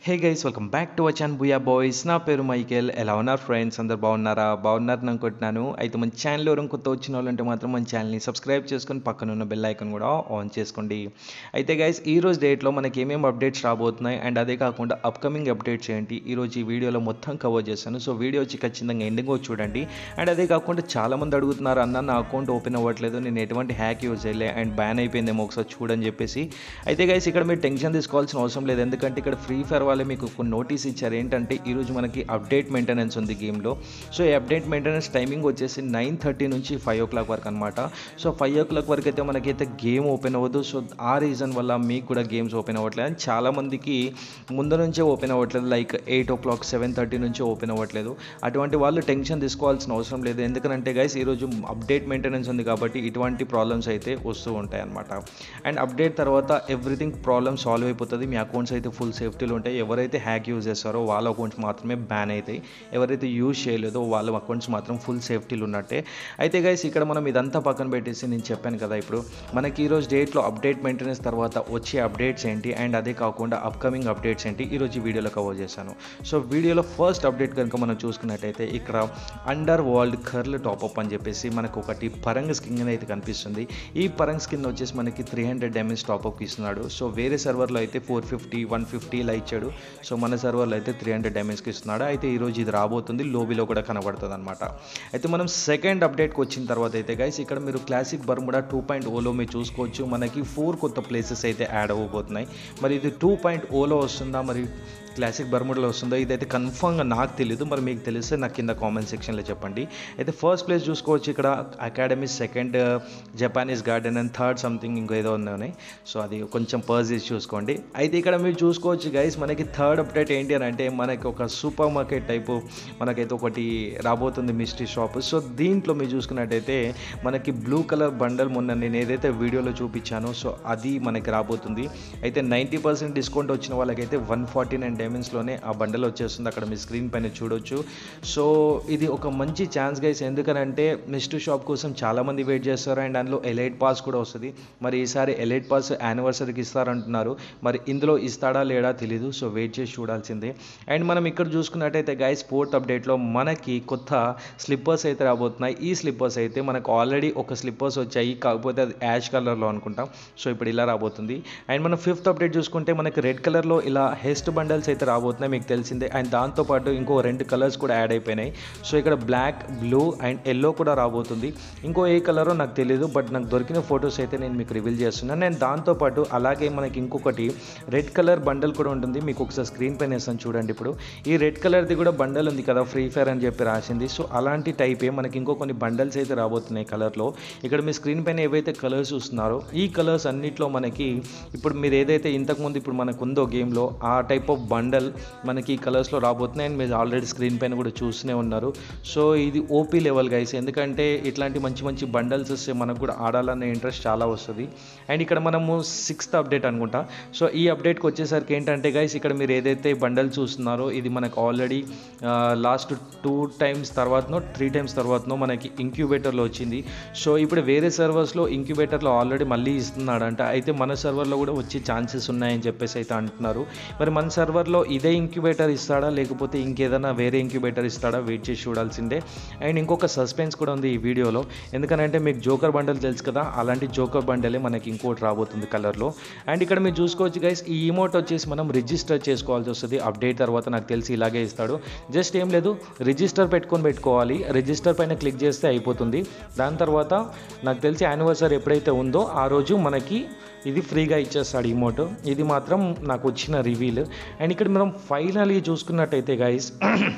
hey guys welcome back to వచ్చాన్ బుయా boys నా పేరు మైకేల్ ఎలా ఉన్నారు ఫ్రెండ్స్ అందరు బాగున్నారా బాగున్నారని అనుకుంటున్నాను అయితే మన ఛానల్ ఎవరైనా కొత్త వచ్చిన వాళ్ళు ఉంటే మాత్రం మన ఛానల్ని సబ్స్క్రైబ్ చేసుకొని పక్కన ఉన్న బెల్ ఐకాన్ కూడా ఆన్ చేసుకోండి అయితే గైస్ ఈ రోజు డేట్లో మనకి ఏమేమి అప్డేట్స్ రాబోతున్నాయి అండ్ అదే కాకుండా అప్కమింగ్ అప్డేట్స్ ఏంటి ఈ రోజు ఈ వీడియోలో మొత్తం కవర్ చేస్తాను సో వీడియో వచ్చి ఖచ్చితంగా ఎండింగ్ చూడండి అండ్ అదే కాకుండా చాలామంది అడుగుతున్నారు అన్న నా అకౌంట్ ఓపెన్ అవ్వట్లేదు నేను ఎటువంటి హ్యాక్ యూజ్ చేయలే అండ్ బ్యాన్ అయిపోయిందేమో ఒకసారి చూడని చెప్పేసి అయితే గైస్ ఇక్కడ మీరు టెన్షన్ తీసుకోవాల్సిన అవసరం లేదు ఎందుకంటే ఇక్కడ ఫ్రీ ఫైర్ వాళ్ళే మీకు కొన్ని నోటీస్ ఇచ్చారు ఏంటంటే ఈరోజు మనకి అప్డేట్ మెయింటెనెన్స్ ఉంది గేమ్లో సో ఈ అప్డేట్ మెయింటెనెన్స్ టైమింగ్ వచ్చేసి నైన్ థర్టీ నుంచి ఫైవ్ ఓ క్లాక్ వరకు అనమాట సో ఫైవ్ ఓ క్లాక్ వరకు అయితే మనకైతే గేమ్ ఓపెన్ అవ్వదు సో ఆ రీజన్ వల్ల మీకు కూడా గేమ్స్ ఓపెన్ అవ్వట్లేదు అండ్ చాలామందికి ముందు నుంచే ఓపెన్ అవ్వట్లేదు like eight o'clock seven thirty నుంచి ఓపెన్ అవ్వట్లేదు అటువంటి వాళ్ళు టెన్షన్ తీసుకోవాల్సిన అవసరం లేదు ఎందుకంటే గైస్ ఈరోజు అప్డేట్ మెయింటెనెన్స్ ఉంది కాబట్టి ఇటువంటి ప్రాబ్లమ్స్ అయితే వస్తూ ఉంటాయి అనమాట అండ్ అప్డేట్ తర్వాత ఎవ్రీథింగ్ ప్రాబ్లమ్ సాల్వ్ అయిపోతుంది మీ అకౌంట్స్ అయితే ఫుల్ సేఫ్టీలో ఉంటాయి ఎవరైతే హ్యాక్ యూజ్ చేస్తారో వాళ్ళ అకౌంట్స్ మాత్రమే బ్యాన్ అవుతాయి ఎవరైతే యూజ్ చేయలేదో వాళ్ళ అకౌంట్స్ మాత్రం ఫుల్ సేఫ్టీలో ఉన్నట్టే అయితే గైస్ ఇక్కడ మనం ఇదంతా పక్కన పెట్టేసి నేను చెప్పాను కదా ఇప్పుడు మనకి ఈరోజు డేట్లో అప్డేట్ మెయింటెనెన్స్ తర్వాత వచ్చే అప్డేట్స్ ఏంటి అండ్ అదే కాకుండా అప్కమింగ్ అప్డేట్స్ ఏంటి ఈరోజు ఈ వీడియోలో కవర్ చేశాను సో వీడియోలో ఫస్ట్ అప్డేట్ కనుక మనం చూసుకున్నట్టయితే ఇక్కడ అండర్ వరల్డ్ కర్ల్ టాప్అప్ అని చెప్పేసి మనకు ఒకటి పరంగ్ స్కిన్ అయితే కనిపిస్తుంది ఈ పరంగ్ స్కిన్ వచ్చేసి మనకి త్రీ హండ్రెడ్ డ్యామేజ్ టాప్అప్ ఇస్తున్నాడు సో వేరే సర్వర్లో అయితే ఫోర్ ఫిఫ్టీ వన్ ఫిఫ్టీ ఇలా ఇచ్చాడు సో మన సర్వర్లో అయితే త్రీ హండ్రెడ్ డ్యామేజ్కి ఇస్తున్నాడు అయితే ఈరోజు ఇది రాబోతుంది లోబీలో కూడా కనబడుతుంది అనమాట అయితే మనం సెకండ్ అప్డేట్కి వచ్చిన తర్వాత అయితే గైస్ ఇక్కడ మీరు క్లాసిక్ బర్ముడా టూ పాయింట్ ఓలో మీరు చూసుకోవచ్చు మనకి ఫోర్ కొత్త ప్లేసెస్ అయితే యాడ్ అవ్వబోతున్నాయి మరి ఇది టూ పాయింట్ ఓలో వస్తుందా మరి క్లాసిక్ బర్ముడలో వస్తుందో ఇదైతే కన్ఫామ్గా నాకు తెలియదు మరి మీకు తెలిస్తే నాకు కింద కామెంట్ సెక్షన్లో చెప్పండి అయితే ఫస్ట్ ప్లేస్ చూసుకోవచ్చు ఇక్కడ academy second Japanese garden and third something ఇంకో ఏదో ఉన్నాయి సో అది కొంచెం పర్చేస్ చూసుకోండి అయితే ఇక్కడ మీరు చూసుకోవచ్చు గైస్ మనకి థర్డ్ అప్డేట్ ఏంటి అని అంటే మనకి ఒక సూపర్ మార్కెట్ టైపు మనకైతే ఒకటి రాబోతుంది మిస్టరీ షాప్ సో దీంట్లో మీరు చూసుకున్నట్టయితే మనకి బ్లూ కలర్ బండల్ మొన్న నేను ఏదైతే వీడియోలో చూపించానో సో అది మనకి రాబోతుంది అయితే నైంటీ పర్సెంట్ డిస్కౌంట్ వచ్చిన వాళ్ళకైతే వన్ ఫార్టీ నైన్ డైమండ్స్లోనే ఆ బండల్ వచ్చేస్తుంది అక్కడ మీ స్క్రీన్ పైన చూడొచ్చు సో ఇది ఒక మంచి ఛాన్స్ గైస్ ఎందుకనంటే మిస్టరీ షాప్ కోసం చాలామంది వెయిట్ చేస్తారు అండ్ అందులో ఎలైట్ పాస్ కూడా వస్తుంది మరి ఈసారి ఎలైట్ పాస్ యానివర్సరీకి ఇస్తారంటున్నారు మరి ఇందులో ఇస్తాడా లేడా తెలీదు సో వెయిట్ చేసి చూడాల్సిందే అండ్ మనం ఇక్కడ చూసుకున్నట్టయితే గైస్ ఫోర్త్ అప్డేట్లో మనకి కొత్త స్లిప్పర్స్ అయితే రాబోతున్నాయి ఈ స్లిప్పర్స్ అయితే మనకు ఆల్రెడీ ఒక స్లిప్పర్స్ వచ్చాయి కాకపోతే అది యాష్ కలర్లో అనుకుంటాం సో ఇప్పుడు ఇలా రాబోతుంది అండ్ మనం ఫిఫ్త్ అప్డేట్ చూసుకుంటే మనకి రెడ్ కలర్లో ఇలా హెస్ట్ బండల్స్ అయితే రాబోతున్నాయి మీకు తెలిసిందే అండ్ దాంతోపాటు ఇంకో రెండు కలర్స్ కూడా యాడ్ అయిపోయినాయి సో ఇక్కడ బ్లాక్ బ్లూ అండ్ ఎల్లో కూడా రాబోతుంది ఇంకో ఏ కలరో నాకు తెలియదు బట్ నాకు దొరికిన ఫొటోస్ అయితే నేను మీకు రివీల్ చేస్తున్నాను అండ్ దాంతోపాటు అలాగే మనకి ఇంకొకటి రెడ్ కలర్ బండల్ కూడా ఉంటుంది మీకు ఒకసారి స్క్రీన్ పైన వేస్తాను చూడండి ఇప్పుడు ఈ రెడ్ కలర్ది కూడా బండల్ ఉంది కదా ఫ్రీ ఫైర్ అని చెప్పి రాసింది సో అలాంటి టైపే మనకి ఇంకో కొన్ని బండల్స్ అయితే రాబోతున్నాయి కలర్లో ఇక్కడ మీ స్క్రీన్ పైన ఏవైతే కలర్స్ చూస్తున్నారో ఈ కలర్స్ అన్నిట్లో మనకి ఇప్పుడు మీరు ఏదైతే ఇంతకుముందు ఇప్పుడు మనకు ఉందో గేమ్లో ఆ టైప్ ఆఫ్ బండల్ మనకి ఈ కలర్స్లో రాబోతున్నాయి అండ్ మీరు ఆల్రెడీ స్క్రీన్ పైన కూడా చూస్తూనే ఉన్నారు సో ఇది ఓపీ లెవెల్ గైస్ ఎందుకంటే ఇట్లాంటి మంచి మంచి బండల్స్ వస్తే మనకు కూడా ఆడాలనే ఇంట్రెస్ట్ చాలా వస్తుంది అండ్ ఇక్కడ మనము సిక్స్త్ అప్డేట్ అనుకుంటా సో ఈ అప్డేట్కి వచ్చేసరికి ఏంటంటే గైస్ ఇక్కడ మీరు ఏదైతే బండల్ చూస్తున్నారో ఇది మనకు ఆల్రెడీ లాస్ట్ టూ టైమ్స్ తర్వాతనో త్రీ టైమ్స్ తర్వాతనో మనకి ఇంక్యుబేటర్లో వచ్చింది సో ఇప్పుడు వేరే సర్వర్స్లో ఇంక్యుబేటర్లో ఆల్రెడీ మళ్ళీ ఇస్తున్నాడంట అయితే మన సర్వర్లో కూడా వచ్చే ఛాన్సెస్ ఉన్నాయని చెప్పేసి అయితే అంటున్నారు మరి మన సర్వర్లో ఇదే ఇంక్యుబేటర్ ఇస్తాడా లేకపోతే ఇంకేదైనా వేరే ఇంక్యుబేటర్ ఇస్తాడా వెయిట్ చేసి చూడాల్సిందే అండ్ ఇంకొక సస్పెన్స్ కూడా ఉంది ఈ వీడియోలో ఎందుకనంటే మీకు జోకర్ బండల్ తెలుసు కదా అలాంటి జోకర్ బండలే మనకి ఇంకోటి రాబోతుంది కలర్లో అండ్ ఇక్కడ మీరు చూసుకోవచ్చు గైస్ ఈ ఇమోట్ వచ్చేసి మనం రిజిస్టర్ చేసుకోవాల్సి వస్తుంది అప్డేట్ తర్వాత నాకు తెలిసి ఇలాగే ఇస్తాడు జస్ట్ ఏం లేదు రిజిస్టర్ పెట్టుకొని పెట్టుకోవాలి రిజిస్టర్ పైన క్లిక్ చేస్తే అయిపోతుంది దాని తర్వాత నాకు తెలిసి యానివర్సరీ ఎప్పుడైతే ఉందో ఆ రోజు మనకి ఇది ఫ్రీగా ఇచ్చేస్తాడు ఇమోట్ ఇది మాత్రం నాకు వచ్చిన రివీల్ అండ్ ఇక్కడ మనం ఫైనలీ చూసుకున్నట్టయితే గైస్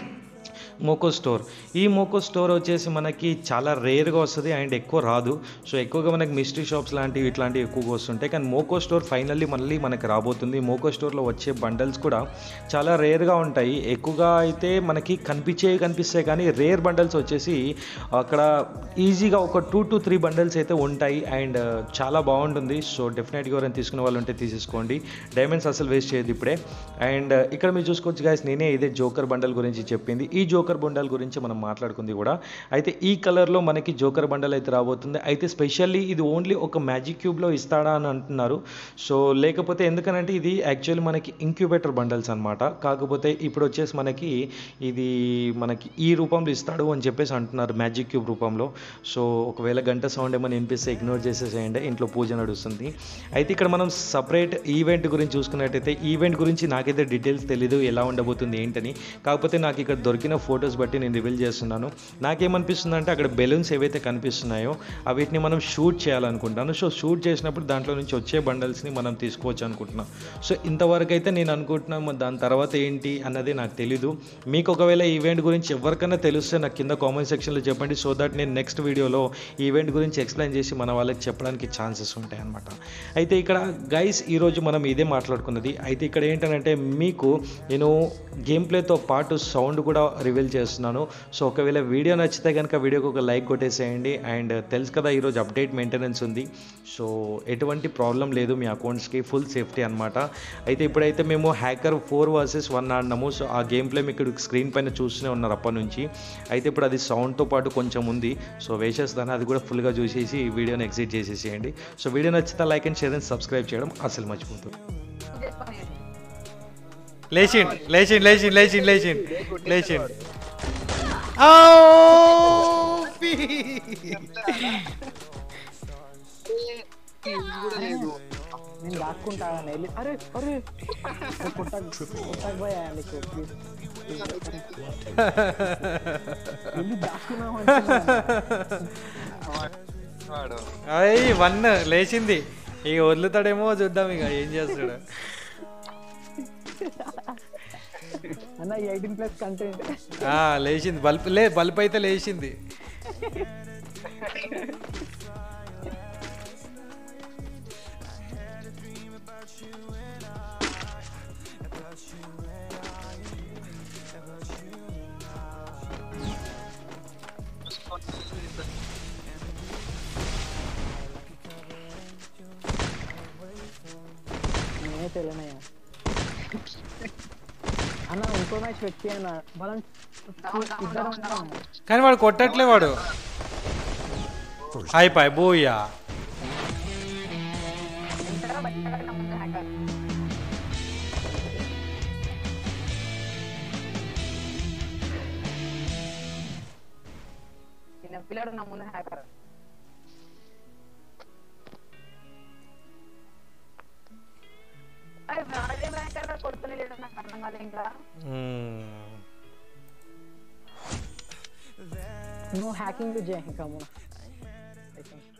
మోకో స్టోర్ ఈ మోకో స్టోర్ వచ్చేసి మనకి చాలా రేర్గా వస్తుంది అండ్ ఎక్కువ రాదు సో ఎక్కువగా మనకి మిస్టరీ షాప్స్ లాంటివి ఇట్లాంటివి ఎక్కువగా వస్తుంటాయి కానీ మోకో స్టోర్ ఫైనల్లీ మళ్ళీ మనకి రాబోతుంది మోకో స్టోర్లో వచ్చే బండల్స్ కూడా చాలా రేర్గా ఉంటాయి ఎక్కువగా అయితే మనకి కనిపించేవి కనిపిస్తాయి కానీ రేర్ బండల్స్ వచ్చేసి అక్కడ ఈజీగా ఒక టూ టు త్రీ బండల్స్ అయితే ఉంటాయి అండ్ చాలా బాగుంటుంది సో డెఫినెట్గా ఎవరైనా తీసుకునే వాళ్ళు ఉంటే తీసేసుకోండి డైమండ్స్ అసలు వేస్ట్ చేయదు ఇప్పుడే అండ్ ఇక్కడ మీరు చూసుకోవచ్చు గాయస్ నేనే ఇదే జోకర్ బండల్ గురించి చెప్పింది ఈ జోకర్ జోకర్ బండల్ గురించి మనం మాట్లాడుకుంది కూడా అయితే ఈ కలర్లో మనకి జోకర్ బండల్ అయితే రాబోతుంది అయితే స్పెషల్లీ ఇది ఓన్లీ ఒక మ్యాజిక్ క్యూబ్లో ఇస్తాడా అని అంటున్నారు సో లేకపోతే ఎందుకనంటే ఇది యాక్చువల్లీ మనకి ఇంక్యుబేటర్ బండల్స్ అనమాట కాకపోతే ఇప్పుడు వచ్చేసి మనకి ఇది మనకి ఈ రూపంలో ఇస్తాడు అని చెప్పేసి అంటున్నారు మ్యాజిక్ క్యూబ్ రూపంలో సో ఒకవేళ గంట సౌండ్ ఏమైనా వినిపిస్తే ఇగ్నోర్ చేసేసేయండి ఇంట్లో పూజ నడుస్తుంది అయితే ఇక్కడ మనం సపరేట్ ఈవెంట్ గురించి చూసుకున్నట్టయితే ఈవెంట్ గురించి నాకైతే డీటెయిల్స్ తెలీదు ఎలా ఉండబోతుంది ఏంటని కాకపోతే నాకు ఇక్కడ దొరికిన ఫొటోస్ బట్టి నేను రివీల్ చేస్తున్నాను నాకేమనిపిస్తుంది అంటే అక్కడ బెలూన్స్ ఏవైతే కనిపిస్తున్నాయో వీటిని మనం షూట్ చేయాలనుకుంటాను సో షూట్ చేసినప్పుడు దాంట్లో నుంచి వచ్చే బండల్స్ని మనం తీసుకోవచ్చు అనుకుంటున్నాం సో ఇంతవరకు అయితే నేను అనుకుంటున్నాను మరి దాని తర్వాత ఏంటి అన్నది నాకు తెలీదు మీకు ఒకవేళ ఈవెంట్ గురించి ఎవరికైనా తెలిస్తే నాకు కింద కామెంట్ సెక్షన్లో చెప్పండి సో దట్ నేను నెక్స్ట్ వీడియోలో ఈవెంట్ గురించి ఎక్స్ప్లెయిన్ చేసి మన వాళ్ళకి చెప్పడానికి ఛాన్సెస్ ఉంటాయి అనమాట అయితే ఇక్కడ గైస్ ఈరోజు మనం ఇదే మాట్లాడుకున్నది అయితే ఇక్కడ ఏంటంటే మీకు నేను గేమ్ ప్లేతో పాటు సౌండ్ కూడా రివీల్ చేస్తున్నాను సో ఒకవేళ వీడియో నచ్చితే కనుక వీడియోకి ఒక లైక్ కొట్టేసేయండి అండ్ తెలుసు కదా ఈరోజు అప్డేట్ మెయింటెనెన్స్ ఉంది సో ఎటువంటి ప్రాబ్లం లేదు మీ అకౌంట్స్కి ఫుల్ సేఫ్టీ అనమాట అయితే ఇప్పుడైతే మేము హ్యాకర్ ఫోర్ వర్సెస్ వన్ ఆడినాము సో ఆ గేమ్ ప్లే మీకు స్క్రీన్ పైన చూస్తూనే ఉన్నారు అప్పటి నుంచి అయితే ఇప్పుడు అది సౌండ్తో పాటు కొంచెం ఉంది సో వేసేస్తాను అది కూడా ఫుల్గా చూసేసి ఈ వీడియోని ఎగ్జిట్ చేసేసేయండి సో వీడియో నచ్చితే like and share and subscribe చేయడం అసలు మర్చిపోతుంది లేచిండ్ లేచిండ్ లేచిండ్ లేచిండ్ లేచిండ్ లేచిండ్ నేను దాక్కుంటాను వెళ్ళి అరే అరే పుట్టక పుట్టక పోయా నీకు ప్లీజ్ వెళ్ళి దాక్కున్నావు వాడు అయ్యి వన్ లేచింది ఇక వదులుతాడేమో చూద్దాం ఇక ఏం చేస్తాడు అన్న ఎయిటీన్ ప్లస్ కంటెంట్ ఆ, లేచింది బల్బ్ లే బల్బ్ అయితే లేచింది నేనే తెలియనయ్యా అన్న ఇంకో మ్యాచ్ పెట్టి అన్న మనం ఇద్దరం ఉంటాం కానీ వాడు కొట్టట్లే వాడు అయిపోయి బోయ్యా పిల్లడు నా ముందు హ్యాకర్ అరే వాడేం హ్యాకర్ కొడుకునే లేడు నాకు అర్థం కాదు ఇంకా నువ్వు హ్యాకింగ్ చేయ ఇంకా